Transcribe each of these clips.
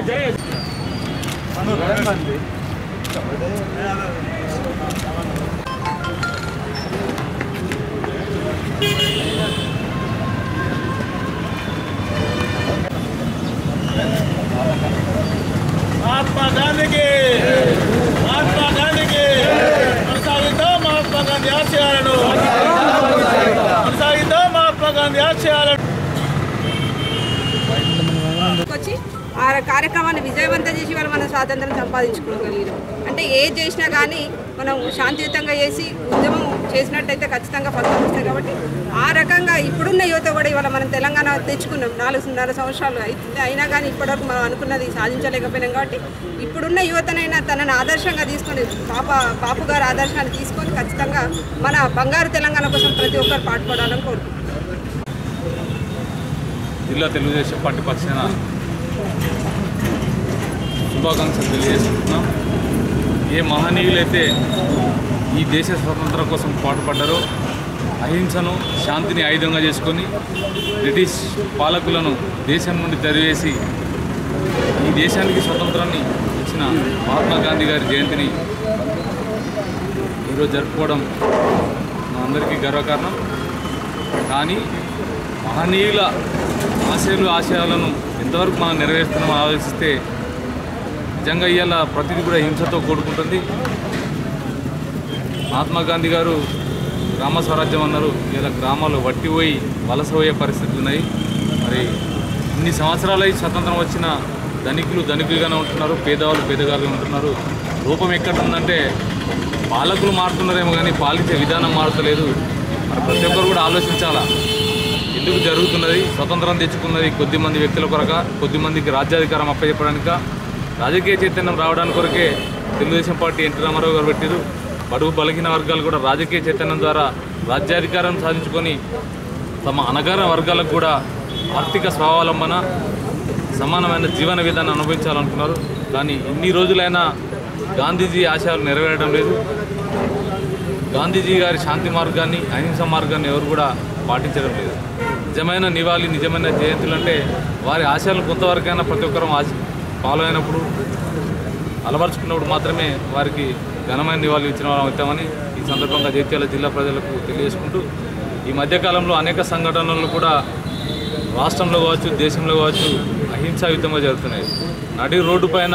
మహాత్మా గాంధీకి మహాత్మా గాంధీకి కొనసాగిద్దాం మహాత్మా గాంధీ ఆశయాలను కొనసాగిద్దాం మహాత్మా గాంధీ ఆశయాలను వచ్చి ఆ కార్యక్రమాన్ని విజయవంతం చేసి వాళ్ళు మనం స్వాతంత్రం సంపాదించుకోగలిగినాం అంటే ఏ చేసినా కానీ మనం శాంతియుతంగా చేసి ఉద్యమం చేసినట్టయితే ఖచ్చితంగా ఫలితం వస్తాయి కాబట్టి ఆ రకంగా ఇప్పుడున్న యువత కూడా ఇవాళ మనం తెలంగాణ తెచ్చుకున్నాం నాలుగున్నర సంవత్సరాలు అయితే అయినా కానీ ఇప్పటివరకు మనం అనుకున్నది సాధించలేకపోయినాం కాబట్టి ఇప్పుడున్న యువతనైనా తనను ఆదర్శంగా తీసుకొని పాప బాపు గారు ఆదర్శాన్ని తీసుకొని ఖచ్చితంగా మన బంగారు తెలంగాణ కోసం ప్రతి ఒక్కరు పాటుపడాలని కోరుకుంటున్నాం జిల్లా తెలుగుదేశం పార్టీ పక్షాన శుభాకాంక్షలు తెలియజేస్తున్నాం ఏ మహనీయులైతే ఈ దేశ స్వతంత్రం కోసం పాటుపడ్డారో అహింసను శాంతిని ఆయుధంగా చేసుకొని బ్రిటిష్ పాలకులను దేశం నుండి తరివేసి ఈ దేశానికి స్వతంత్రాన్ని ఇచ్చిన మహాత్మా గాంధీ గారి జయంతిని ఈరోజు జరుపుకోవడం మా అందరికీ గర్వకారణం కానీ మహనీయుల ఆశయాలు ఆశయాలను ఎంతవరకు మనం నెరవేరుస్తున్నామో ఆలోచిస్తే నిజంగా ఇవాళ ప్రతిదీ కూడా హింసతో కూడుకుంటుంది మహాత్మా గాంధీ గారు గ్రామ స్వరాజ్యం అన్నారు ఇలా గ్రామాలు వట్టిపోయి వలసపోయే పరిస్థితులు ఉన్నాయి మరి ఇన్ని సంవత్సరాలై స్వతంత్రం వచ్చిన ధనికులు ధనికులుగానే ఉంటున్నారు పేదవాళ్ళు పేదగాలుగా ఉంటున్నారు రూపం ఎక్కడ ఉందంటే పాలకులు మారుతున్నారేమో కానీ పాలించే విధానం మారుతలేదు మరి ప్రతి ఒక్కరు కూడా ఆలోచించాలా ఎందుకు జరుగుతున్నది స్వతంత్రం తెచ్చుకున్నది కొద్ది మంది వ్యక్తుల కొరక కొద్ది మందికి రాజ్యాధికారం అప్పచెప్పడానిక రాజకీయ చైతన్యం రావడానికి కొరకే తెలుగుదేశం పార్టీ ఎన్టీ రామారావు గారు పెట్టారు బడుగు బలహీన వర్గాలు కూడా రాజకీయ చైతన్యం ద్వారా రాజ్యాధికారం సాధించుకొని తమ అనగార వర్గాలకు కూడా ఆర్థిక స్వావలంబన సమానమైన జీవన విధానం అనుభవించాలనుకున్నారు కానీ ఇన్ని రోజులైనా గాంధీజీ ఆశయాలు నెరవేరడం లేదు గాంధీజీ గారి శాంతి మార్గాన్ని అహింస మార్గాన్ని ఎవరు కూడా పాటించడం లేదు నిజమైన నివాళి నిజమైన జయంతులు అంటే వారి ఆశయాలు కొంతవరకైనా ప్రతి ఒక్కరూ ఆశ ఫాలో అయినప్పుడు అలవరుచుకున్నప్పుడు మాత్రమే వారికి ఘనమైన నివాళులు ఇచ్చిన వారం అవుతామని ఈ సందర్భంగా జైత్యాల జిల్లా ప్రజలకు తెలియజేసుకుంటూ ఈ మధ్యకాలంలో అనేక సంఘటనలు కూడా రాష్ట్రంలో కావచ్చు దేశంలో కావచ్చు అహింసాయుతంగా జరుగుతున్నాయి నడి రోడ్డు పైన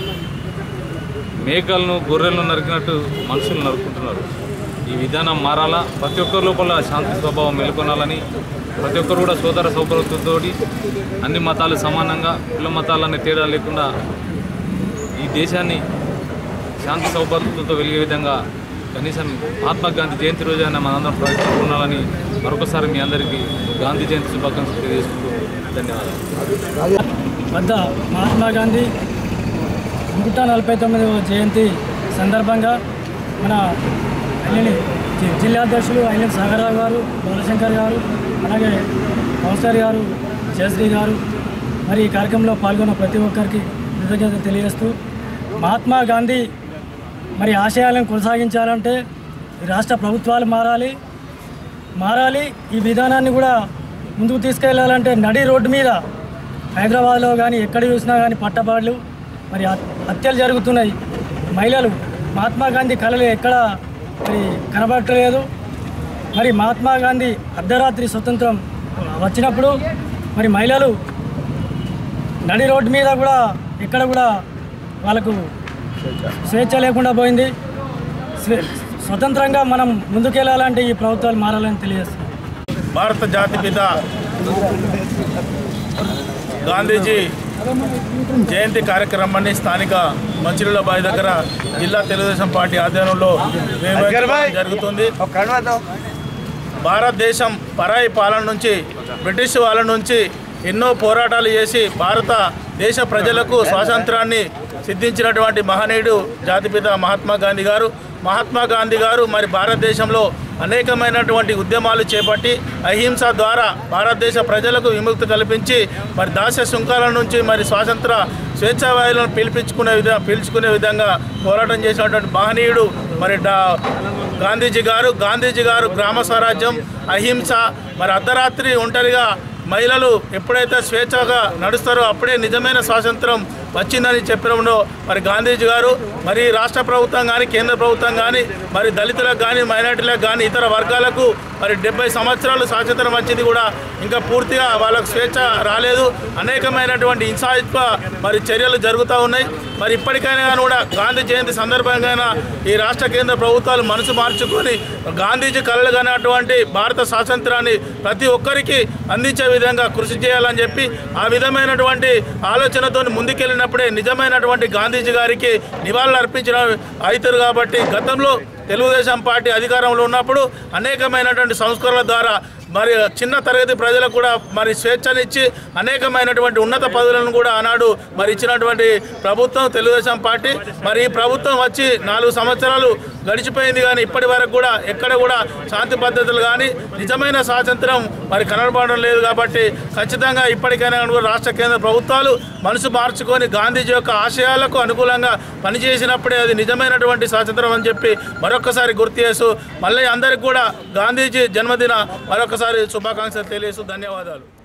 మేకలను గొర్రెలను నరికినట్టు మనుషులు నరుకుంటున్నారు ఈ విధానం మారాలా ప్రతి ఒక్కరి లోపల శాంతి స్వభావం మేల్కొనాలని ప్రతి ఒక్కరు కూడా సోదర సౌకర్యంతో అన్ని మతాలు సమానంగా కుల మతాలనే తేడా లేకుండా ఈ దేశాన్ని శాంతి సౌభాగ్యంతో వెలిగే విధంగా కనీసం మహాత్మా గాంధీ జయంతి రోజైనా మనందరం ప్రయత్నించుకోవాలని మరొకసారి మీ అందరికీ గాంధీ జయంతి శుభాకాంక్షలు తెలియజేసుకుంటూ ధన్యవాదాలు వద్ద మహాత్మా గాంధీ నూట నలభై తొమ్మిదవ జయంతి సందర్భంగా మన అల్లిని జి- జిల్లా అధ్యక్షులు అల్లిని సాగరరావు గారు బాలశంకర్ గారు అలాగే కౌన్సిలర్ గారు జయశ్రీ గారు మరి ఈ కార్యక్రమంలో పాల్గొన్న ప్రతి ఒక్కరికి కృతజ్ఞతలు తెలియజేస్తూ మహాత్మా గాంధీ మరి ఆశయాలను కొనసాగించాలంటే ఈ రాష్ట్ర ప్రభుత్వాలు మారాలి మారాలి ఈ విధానాన్ని కూడా ముందుకు తీసుకెళ్లాలంటే నడి రోడ్డు మీద హైదరాబాద్లో కానీ ఎక్కడ చూసినా కానీ పట్టబాడులు మరి హత్- హత్యలు జరుగుతున్నాయి మహిళలు మహాత్మా గాంధీ కళలు ఎక్కడ మరి కనబడట్లేదు మరి మహాత్మా గాంధీ అర్ధరాత్రి స్వతంత్రం వచ్చినప్పుడు మరి మహిళలు నడి రోడ్డు మీద కూడా ఎక్కడ కూడా వాళ్ళకు స్వేచ్ఛ లేకుండా పోయింది స్వే- స్వతంత్రంగా మనం ముందుకెళ్ళాలంటే ఈ ప్రభుత్వాలు మారాలని తెలియజేస్తున్నాం భారత జాతిపిత గాంధీజీ జయంతి కార్యక్రమాన్ని స్థానిక మంచిర్యాల బావి దగ్గర జిల్లా తెలుగుదేశం పార్టీ ఆధ్వర్యంలో నిర్వహించడం జరుగుతుంది భారతదేశం పరాయి పాలన నుంచి బ్రిటిష్ వాళ్ళ నుంచి ఎన్నో పోరాటాలు చేసి భారత దేశ ప్రజలకు స్వాతంత్రాన్ని సిద్ధించినటువంటి మహనీయుడు జాతిపిత మహాత్మా గాంధీ గారు మహాత్మా గాంధీ గారు మరి భారతదేశంలో అనేకమైనటువంటి ఉద్యమాలు చేపట్టి అహింస ద్వారా భారతదేశ ప్రజలకు విముక్తి కల్పించి మరి దాస్య సుంకాల నుంచి మరి స్వాతంత్ర స్వేచ్ఛావాయులను పిలిపించుకునే విధంగా పీల్చుకునే విధంగా పోరాటం చేసినటువంటి మహనీయుడు మరి డా గాంధీజీ గారు గాంధీజీ గారు గ్రామ స్వరాజ్యం అహింస మరి అర్ధరాత్రి ఒంటరిగా మహిళలు ఎప్పుడైతే స్వేచ్ఛగా నడుస్తారో అప్పుడే నిజమైన స్వాతంత్రం వచ్చిందని చెప్పడంలో మరి గాంధీజీ గారు మరి రాష్ట్ర ప్రభుత్వం కానీ కేంద్ర ప్రభుత్వం కానీ మరి దళితులకు కానీ మైనార్టీలకు కానీ ఇతర వర్గాలకు మరి డెబ్బై సంవత్సరాలు స్వాతంత్రం వచ్చింది కూడా ఇంకా పూర్తిగా వాళ్ళకు స్వేచ్ఛ రాలేదు అనేకమైనటువంటి హింసాత్మక మరి చర్యలు జరుగుతూ ఉన్నాయి మరి ఇప్పటికైనా కానీ కూడా గాంధీ జయంతి సందర్భంగా ఈ రాష్ట్ర కేంద్ర ప్రభుత్వాలు మనసు మార్చుకొని గాంధీజీ కలలు కానటువంటి భారత స్వాతంత్రాన్ని ప్రతి ఒక్కరికి అందించే విధంగా కృషి చేయాలని చెప్పి ఆ విధమైనటువంటి ఆలోచనతో ముందుకెళ్ళినప్పుడే నిజమైనటువంటి గాంధీజీ గారికి నివాళులు అర్పించిన అవుతారు కాబట్టి గతంలో తెలుగుదేశం పార్టీ అధికారంలో ఉన్నప్పుడు అనేకమైనటువంటి సంస్కరణల ద్వారా మరి చిన్న తరగతి ప్రజలకు కూడా మరి స్వేచ్ఛనిచ్చి అనేకమైనటువంటి ఉన్నత పదవులను కూడా ఆనాడు మరి ఇచ్చినటువంటి ప్రభుత్వం తెలుగుదేశం పార్టీ మరి ఈ ప్రభుత్వం వచ్చి నాలుగు సంవత్సరాలు గడిచిపోయింది కానీ ఇప్పటి వరకు కూడా ఎక్కడ కూడా శాంతి పద్ధతులు కానీ నిజమైన స్వాతంత్రం మరి కనబడడం లేదు కాబట్టి ఖచ్చితంగా ఇప్పటికైనా కూడా రాష్ట్ర కేంద్ర ప్రభుత్వాలు మనసు మార్చుకొని గాంధీజీ యొక్క ఆశయాలకు అనుకూలంగా పనిచేసినప్పుడే అది నిజమైనటువంటి స్వాతంత్రం అని చెప్పి మరొకసారి గుర్తు చేస్తూ మళ్ళీ అందరికి కూడా గాంధీజీ జన్మదిన మరొకసారి శుభాకాంక్షలు తెలియజేస్తూ ధన్యవాదాలు